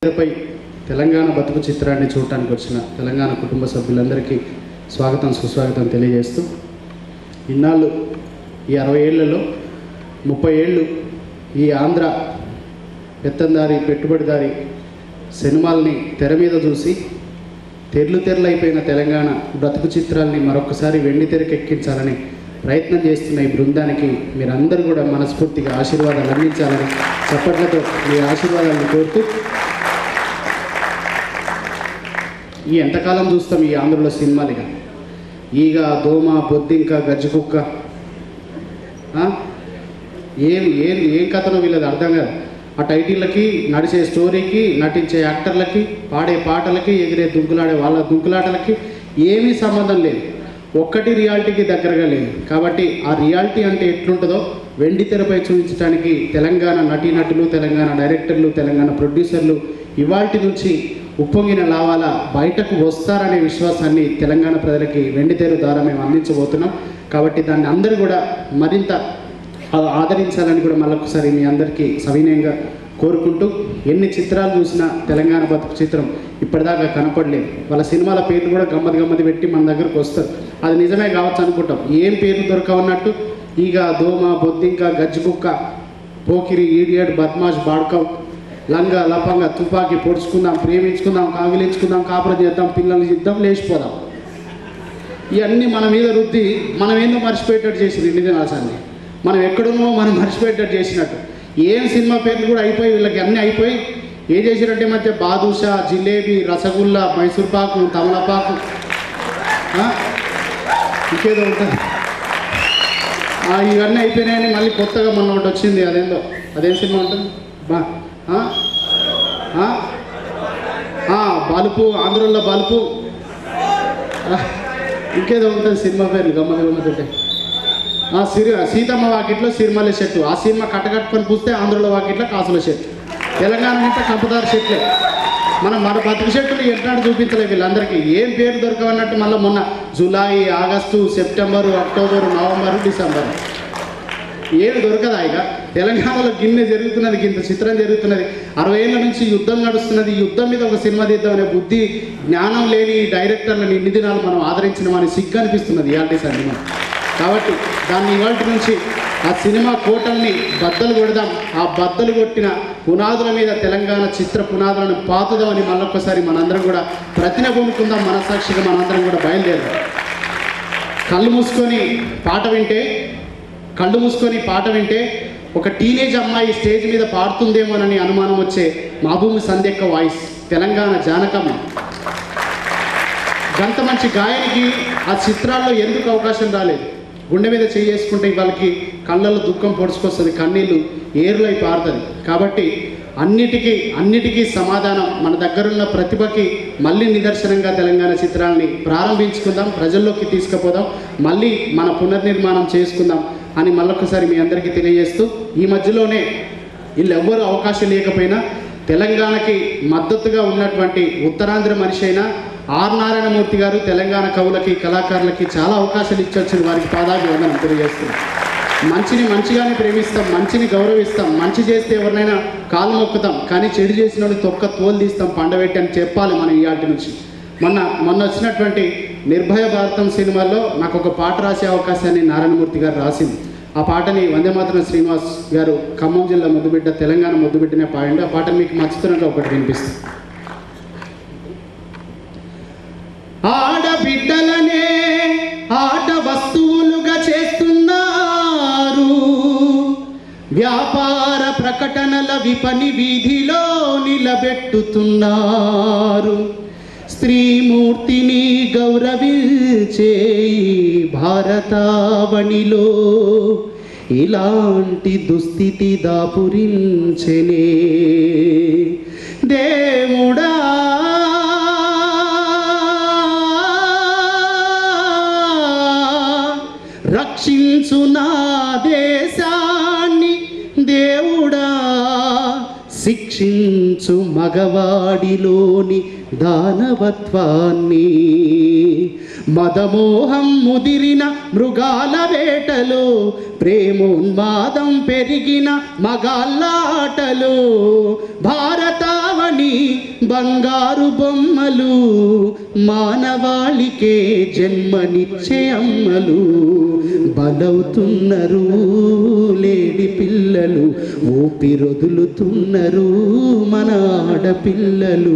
తెరపై తెలంగాణ బతుకు చిత్రాన్ని చూడటానికి వచ్చిన తెలంగాణ కుటుంబ సభ్యులందరికీ స్వాగతం సుస్వాగతం తెలియజేస్తూ ఇన్నాళ్ళు ఈ అరవై ఏళ్లలో ముప్పై ఏళ్ళు ఈ ఆంధ్ర పెత్తందారి పెట్టుబడిదారి సినిమాల్ని తెర మీద చూసి తెరలు తెరలైపోయిన తెలంగాణ బ్రతుకు చిత్రాల్ని మరొకసారి వెండి తెరకెక్కించాలని ప్రయత్నం చేస్తున్న ఈ బృందానికి మీరందరూ కూడా మనస్ఫూర్తిగా ఆశీర్వాదాలు అందించాలని చప్పట్లతో మీ ఆశీర్వాదాలను కోరుతూ ఈ ఎంతకాలం చూస్తాం ఈ ఆంధ్రలో సినిమాలుగా ఈగ దోమ బొద్దింక గజ్జికుక్క ఆ? ఏం ఏం ఏం కథనో వీళ్ళది అర్థం కాదు ఆ టైటిళ్ళకి నడిచే స్టోరీకి నటించే యాక్టర్లకి పాడే పాటలకి ఎగిరే దుంకులాడే వాళ్ళ దుంకులాటలకి ఏమీ సంబంధం లేదు ఒక్కటి రియాలిటీకి దగ్గరగా లేదు కాబట్టి ఆ రియాలిటీ అంటే ఎట్లుంటుందో వెండి తెరపై చూపించడానికి తెలంగాణ నటీనటులు తెలంగాణ డైరెక్టర్లు తెలంగాణ ప్రొడ్యూసర్లు ఇవాల్టి నుంచి ఉప్పొంగిన లావాల బయటకు వస్తారనే విశ్వాసాన్ని తెలంగాణ ప్రజలకి వెండి తెర ద్వారా మేము అందించబోతున్నాం కాబట్టి దాన్ని అందరూ కూడా మరింత ఆ- ఆదరించాలని కూడా మళ్ళొకసారి మీ అందరికీ సవినయంగా కోరుకుంటూ ఎన్ని చిత్రాలు చూసినా తెలంగాణ బతుకు చిత్రం ఇప్పటిదాకా కనపడలేదు వాళ్ళ సినిమాల పేర్లు కూడా గమ్మతి గమ్మతి పెట్టి మన దగ్గరకు వస్తారు అది నిజమే కావచ్చు అనుకుంటాం ఏం పేర్లు దొరకవన్నట్టు ఈగ దోమ బొద్దింక గజ్జికుక్క పోకిరి ఈడియట్ బద్మాష్ బాడ్కం లంగా లపంగా తుపాకీ పొడుచుకుందాం ప్రేమించుకుందాం కాగిలించుకుందాం కాపురం చేద్దాం పిల్లల్ని చేద్దాం లేచిపోదాం ఇవన్నీ మన మీద రుద్ది మనం ఏందో మర్చిపోయేటట్టు చేసింది ఇన్ని దినాల్సాన్ని మనం ఎక్కడున్నో మనం మర్చిపోయేటట్టు చేసినట్టు ఏం సినిమా పేర్లు కూడా అయిపోయి వీళ్ళకి అన్నీ అయిపోయి ఏం చేసినట్టే మధ్య బాదుషా జిలేబీ రసగుల్లా మైసూర్ పాకు తమలపాకు ఆ? ఇంకేదో ఉంటుంది ఆ, ఇవన్నీ అయిపోయినాయని మళ్ళీ కొత్తగా మొన్న ఒకటి వచ్చింది అదేందో అదేం సినిమా ఉంటుంది బా ఆ? ఆ? ఆ, బలుపు ఆంధ్రలో బలుపు ఆ, ఇంకేదో ఉంటుంది సినిమా పేర్లు గమ్మతి గమ్మతి ఉంటాయి ఆ, సిరి సీతమ్మ వాకిట్లో సిరిమల్ల చెట్టు ఆ సినిమా కట్టకట్టుకొని పూస్తే ఆంధ్రలో వాకిట్లో కాసుల చెట్టు తెలంగాణ అంటే కంపదారు చెట్లే మనం మన బతుకు చెట్టులు ఎట్లాంటి చూపించలేదు వీళ్ళందరికీ ఏం పేరు దొరకవన్నట్టు మళ్ళీ మొన్న July August September October November December ఏమి దొరకదా ఇక తెలంగాణలో గిన్నె జరుగుతున్నది ఇంత చిత్రం జరుగుతున్నది అరవై ఏళ్ళ నుంచి యుద్ధం నడుస్తున్నది ఈ యుద్ధం మీద ఒక సినిమా తీద్దామనే బుద్ధి జ్ఞానం లేని ఈ డైరెక్టర్లను ఇన్ని దినాలు మనం ఆదరించినామని సిగ్గు అనిపిస్తున్నది ఇయాల్టీ సినిమా కాబట్టి దాన్ని ఇవాళ నుంచి ఆ సినిమా కోటల్ని బద్దలు కొడదాం ఆ బద్దలు కొట్టిన పునాదుల మీద తెలంగాణ చిత్ర పునాదులను పాతుదామని మళ్ళొక్కసారి మనందరం కూడా ప్రతిన పొందుకుందాం మనసాక్షిగా మనందరం కూడా బయలుదేరాం కళ్ళు మూసుకొని పాట వింటే కళ్ళు మూసుకొని పాట వింటే ఒక టీనేజ్ అమ్మాయి స్టేజ్ మీద పాడుతుందేమోనని అనుమానం వచ్చే మాభూమి సంధ్యక్క వాయిస్ తెలంగాణ జానకమ్మ గంత మంచి గాయనికి ఆ చిత్రాల్లో ఎందుకు అవకాశం రాలేదు గుండె మీద చేసుకుంటే వాళ్ళకి కళ్ళల్లో దుఃఖం పొడుచుకొస్తుంది కన్నీళ్ళు ఏరులై పారుతుంది కాబట్టి అన్నిటికీ అన్నిటికీ సమాధానం మన దగ్గరున్న ప్రతిభకి మళ్ళీ నిదర్శనంగా తెలంగాణ చిత్రాలని ప్రారంభించుకుందాం ప్రజల్లోకి తీసుకుపోదాం మళ్ళీ మన పునర్నిర్మాణం చేసుకుందాం అని మళ్ళొకసారి మీ అందరికీ తెలియజేస్తూ ఈ మధ్యలోనే వీళ్ళు ఎవ్వరు అవకాశం లేకపోయినా తెలంగాణకి మద్దతుగా ఉన్నటువంటి ఉత్తరాంధ్ర మనిషి అయిన ఆర్ నారాయణమూర్తి గారు తెలంగాణ కవులకి కళాకారులకి చాలా అవకాశాలు ఇచ్చొచ్చిన వారికి పాదాభివందనం తెలియజేస్తున్నాం మంచిని మంచిగానే ప్రేమిస్తాం మంచిని గౌరవిస్తాం మంచి చేస్తే ఎవరినైనా కాలు మొక్కుతాం కానీ చెడు చేసిన వాళ్ళు తొక్క తోలు తీస్తాం పండబెట్టి అని చెప్పాలి మనం ఇవాటి నుంచి మొన్న మొన్న వచ్చినటువంటి నిర్భయ భారతం సినిమాలో నాకు ఒక పాట రాసే అవకాశాన్ని నారాయణమూర్తి గారు రాసింది ఆ పాటని వందేమాతరం శ్రీనివాస్ గారు ఖమ్మం జిల్లా ముద్దుబిడ్డ తెలంగాణ ముద్దుబిడ్డనే పాడండి ఆ పాట మీకు నచ్చుతున్నట్లు ఒకటి వినిపిస్తుంది ఆడబిడ్డలనే ఆట వస్తువులుగా చేస్తున్నారు వ్యాపార ప్రకటనల విపణి వీధిలో నిలబెట్టుతున్నారు స్త్రీమూర్తిని గౌరవించే ఈ భారతావనిలో ఇలాంటి దుస్థితి దాపురించెనే దేవుడా రక్షించు నా దేశాన్ని దేవుడా శిక్షించు మగవాడిలోని దానవత్వాన్ని మదమోహం ముదిరిన మృగాల వేటలో ప్రేమోన్మాదం పెరిగిన మగాళ్ళాటలు భారతావని బంగారు బొమ్మలు మానవాళికే జన్మనిచ్చే అమ్మలు బలవుతున్నారు లేడి పిల్లలు ఊపిరొదులుతున్నారు మన ఆడపిల్లలు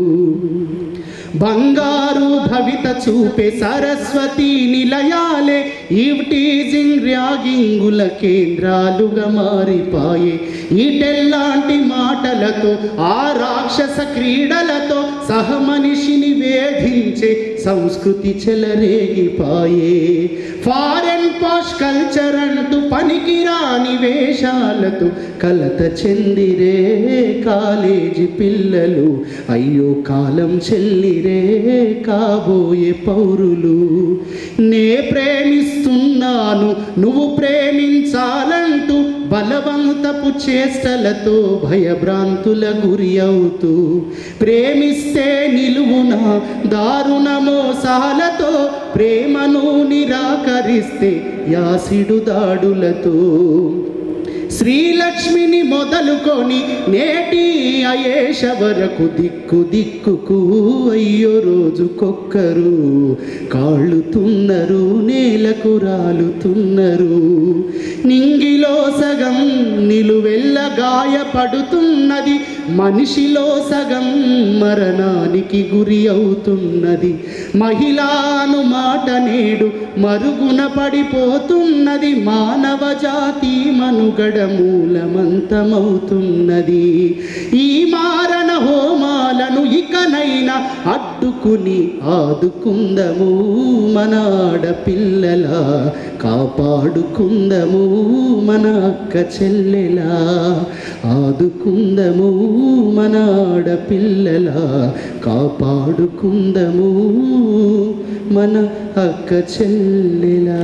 బంగారు భవిత చూపే సరస్వతి నిలయాలే ఈవ్టీజింగ్ ర్యాగింగుల కేంద్రాలుగా మారిపాయే ఈటెల్లాంటి మాటలతో ఆ రాక్షస క్రీడలతో సహమనిషిని వేధించే సంస్కృతి చెలరేగిపాయే ఫారెన్ పాష్ కల్చర్ అంటూ పనికిరాని వేషాలతో కలత చెందిరే కాలేజీ పిల్లలు అయ్యో కాలం చెల్లిరే కాబోయే పౌరులు నే ప్రేమిస్తున్నాను నువ్వు ప్రేమించాలంటూ బలవంతపు చేష్టలతో భయభ్రాంతుల గురి అవుతూ ప్రేమిస్తే నిలువున దారుణ మోసాలతో ప్రేమను నిరాకరిస్తే యాసిడు దాడులతో శ్రీలక్ష్మిని మొదలుకొని నేటి అయేష వరకు దిక్కు దిక్కుకు అయ్యో రోజుకొక్కరు కాళ్ళుతున్నారు నేలకు రాలుతున్నారు నింగిలో సగం నిలువెల్ల గాయపడుతున్నది మనిషిలో సగం మరణానికి గురి అవుతున్నది మహిళాను మాట నేడు మరుగున పడిపోతున్నది మానవ జాతి మనుగడ మూలమంతమవుతున్నది ఈ మారణ హోమాలను ఇకనైనా అడ్డుకుని ఆదుకుందము మన ఆడపిల్లల కాపాడుకుందము మన అక్క చెల్లెలా ఆదుకుందము మన ఆడపిల్లల కాపాడుకుందము మన అక్క చెల్లెలా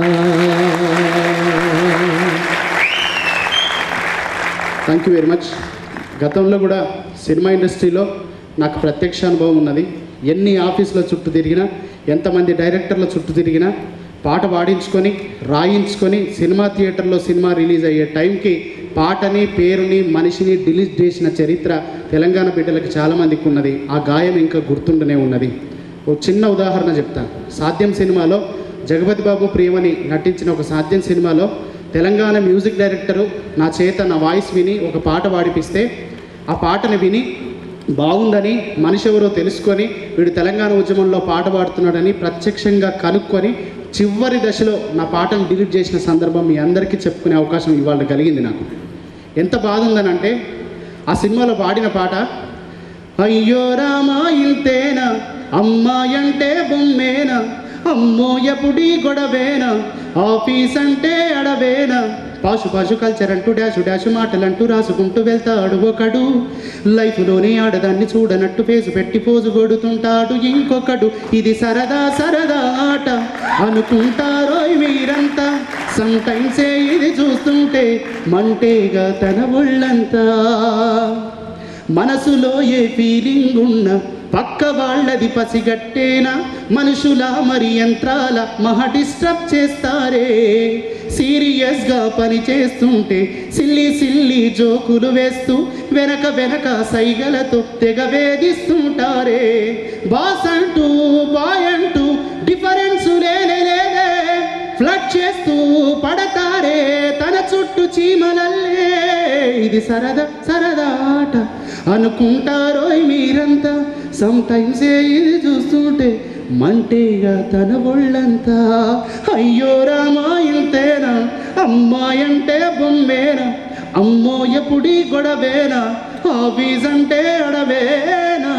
థ్యాంక్ యూ వెరీ మచ్ గతంలో కూడా సినిమా ఇండస్ట్రీలో నాకు ప్రత్యక్ష అనుభవం ఉన్నది ఎన్ని ఆఫీసుల చుట్టూ తిరిగినా ఎంతమంది డైరెక్టర్ల చుట్టూ తిరిగినా పాట పాడించుకొని రాయించుకొని సినిమా థియేటర్లో సినిమా రిలీజ్ అయ్యే టైంకి పాటని పేరుని మనిషిని డిలీట్ చేసిన చరిత్ర తెలంగాణ బిడ్డలకు చాలామందికి ఉన్నది ఆ గాయం ఇంకా గుర్తుండనే ఉన్నది ఓ చిన్న ఉదాహరణ చెప్తాను సాధ్యం సినిమాలో జగపతి బాబు ప్రియమని నటించిన ఒక సాధ్యం సినిమాలో తెలంగాణ మ్యూజిక్ డైరెక్టరు నా చేత నా వాయిస్ విని ఒక పాట పాడిపిస్తే ఆ పాటను విని బాగుందని మనిషి ఎవరో తెలుసుకొని వీడు తెలంగాణ ఉద్యమంలో పాట పాడుతున్నాడని ప్రత్యక్షంగా కనుక్కొని చివరి దశలో నా పాటను డిలీట్ చేసిన సందర్భం మీ అందరికీ చెప్పుకునే అవకాశం ఇవాళ కలిగింది నాకు ఎంత బాధ ఉందనంటే ఆ సినిమాలో పాడిన పాట అయ్యో రామా ఇంతేనా అమ్మాయంటే బొమ్మేనా అమ్మో ఎప్పుడీ గొడవేనా ఆఫీస్ అంటే అడవేనా పాశు పాశు కల్చర్ అంటూ డాషు డాషు మాటలంటూ రాసుకుంటూ వెళ్తాడు ఒకడు లైఫ్లోనే ఆడదాన్ని చూడనట్టు ఫేసు పెట్టి పోజు కొడుతుంటాడు ఇంకొకడు ఇది సరదా సరదా ఆట అనుకుంటారో మీరంతా సమ్ టైమ్సే ఇది చూస్తుంటే మంటేగా తన ఒళ్ళంతా మనసులో ఏ ఫీలింగ్ ఉన్నా పక్క వాళ్ళది పసిగట్టేనా మనుషుల మరి యంత్రాల మహా డిస్టర్బ్ చేస్తారే సీరియస్గా పని చేస్తుంటే సిల్లి సిల్లి జోకులు వేస్తూ వెనక వెనక సైగలతో తెగ వేధిస్తుంటారే బాస్ అంటూ బాయ్ అంటూ డిఫరెన్స్ లేనే లేదే ఫ్లడ్ చేస్తూ పడతారే తన చుట్టూ చీమలల్లే ఇది సరదా సరదా ఆట అనుకుంటారో మీరంతా సమ్ టైమ్స్ ఇది చూస్తుంటే మంటేగా తన ఒళ్ళంతా అయ్యో రామా ఇంతేనా అమ్మాయంటే బొమ్మేనా అమ్మో ఎప్పుడీ గొడవేనా హాబీస్ అంటే అడవేనా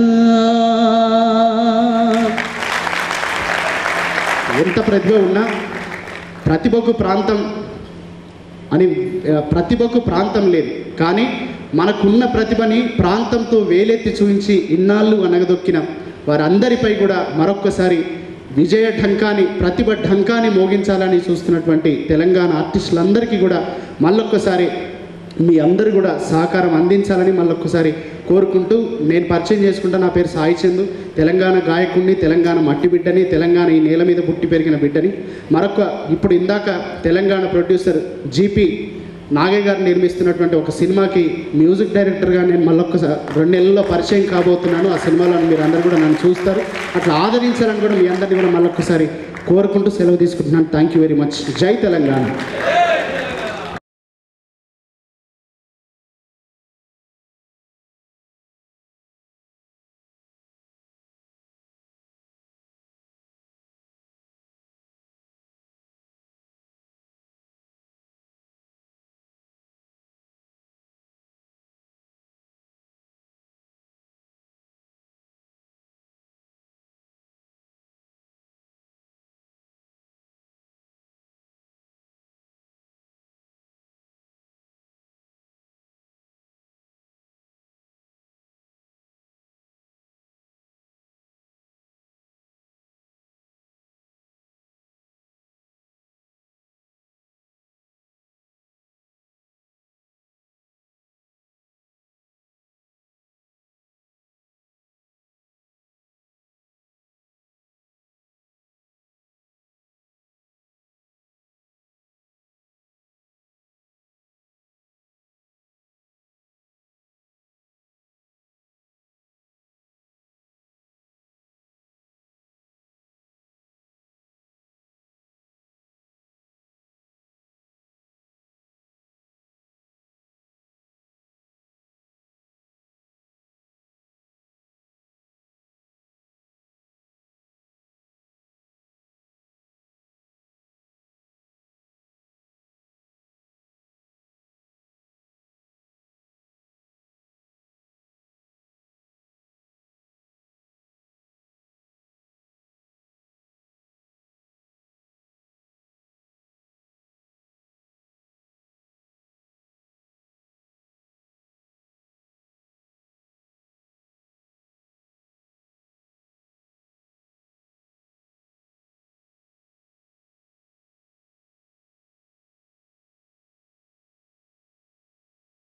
ఎంత ప్రతిభ ఉన్నా ప్రతిభకు ప్రాంతం అని ఆ, ప్రతిభకు ప్రాంతం లేదు కానీ మనకున్న ప్రతిభని ప్రాంతంతో వేలెత్తి చూపించి ఇన్నాళ్ళు అనగదొక్కిన వారందరిపై కూడా మరొక్కసారి విజయ ఢంకాని ప్రతిభ ఢంకాని మోగించాలని చూస్తున్నటువంటి తెలంగాణ ఆర్టిస్టులందరికీ కూడా మళ్ళొక్కసారి మీ అందరు కూడా సహకారం అందించాలని మళ్ళొక్కసారి కోరుకుంటూ నేను పరిచయం చేసుకుంటా నా పేరు సాయి చందు తెలంగాణ గాయకుడిని తెలంగాణ మట్టి బిడ్డని తెలంగాణ ఈ నేల మీద పుట్టి పెరిగిన బిడ్డని మరొక ఇప్పుడు ఇందాక తెలంగాణ ప్రొడ్యూసర్ జీపీ నాగయ్య గారు నిర్మిస్తున్నటువంటి ఒక సినిమాకి మ్యూజిక్ డైరెక్టర్గా నేను మళ్ళొక్కసారి రెండు నెలల్లో పరిచయం కాబోతున్నాను ఆ సినిమాలో మీరు అందరు కూడా నన్ను చూస్తారు అట్లా ఆదరించాలని కూడా మీ అందరినీ కూడా మళ్ళొక్కసారి కోరుకుంటూ సెలవు తీసుకుంటున్నాను థ్యాంక్ యూ వెరీ మచ్ జై తెలంగాణ